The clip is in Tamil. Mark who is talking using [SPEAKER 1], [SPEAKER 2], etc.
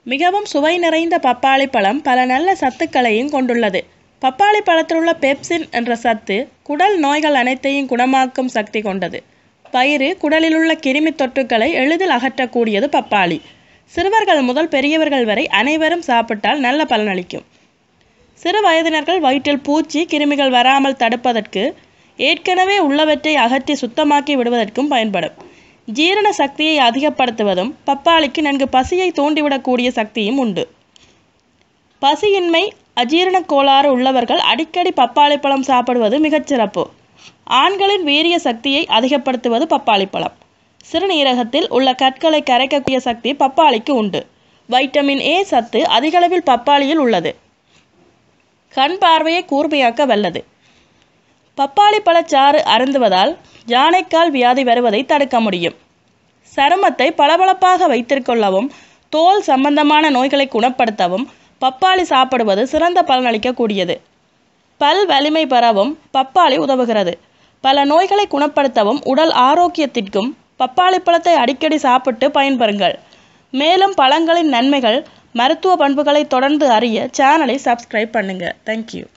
[SPEAKER 1] மிகவும் சுவை நிறைந்த பப்பாளி பழம் பல நல்ல சத்துக்களையும் கொண்டுள்ளது பப்பாளி பழத்தில் உள்ள பெப்சின் என்ற சத்து குடல் நோய்கள் அனைத்தையும் குணமாக்கும் சக்தி கொண்டது வயிறு குடலில் உள்ள கிருமி தொற்றுக்களை எளிதில் அகற்றக்கூடியது பப்பாளி சிறுவர்கள் முதல் பெரியவர்கள் வரை அனைவரும் சாப்பிட்டால் நல்ல பலனளிக்கும் சிறு வயதினர்கள் வயிற்றில் பூச்சி கிருமிகள் வராமல் தடுப்பதற்கு ஏற்கனவே உள்ளவற்றை அகற்றி சுத்தமாக்கி விடுவதற்கும் பயன்படும் ஜீரண சக்தியை அதிகப்படுத்துவதும் பப்பாளிக்கு நன்கு பசியை தூண்டிவிடக்கூடிய சக்தியும் உண்டு பசியின்மை அஜீரண கோளாறு உள்ளவர்கள் அடிக்கடி பப்பாளி பழம் சாப்பிடுவது மிகச்சிறப்பு ஆண்களின் வீரிய சக்தியை அதிகப்படுத்துவது பப்பாளி பழம் சிறுநீரகத்தில் உள்ள கற்களை கரைக்கக்கூடிய சக்தி பப்பாளிக்கு உண்டு வைட்டமின் ஏ சத்து அதிகளவில் பப்பாளியில் உள்ளது கண் பார்வையை கூர்மையாக்க வல்லது பப்பாளி பழச்சாறு அருந்துவதால் யானைக்கால் வியாதி வருவதை தடுக்க முடியும் சருமத்தை பளபளப்பாக வைத்திருக்கொள்ளவும் தோல் சம்பந்தமான நோய்களை குணப்படுத்தவும் பப்பாளி சாப்பிடுவது சிறந்த பலனளிக்கக்கூடியது பல் வலிமை பெறவும் பப்பாளி உதவுகிறது பல நோய்களை குணப்படுத்தவும் உடல் ஆரோக்கியத்திற்கும் பப்பாளி பழத்தை அடிக்கடி சாப்பிட்டு பயன்பெறுங்கள் மேலும் பழங்களின் நன்மைகள் மருத்துவ பண்புகளை தொடர்ந்து அறிய சேனலை சப்ஸ்கிரைப் பண்ணுங்கள் தேங்க்யூ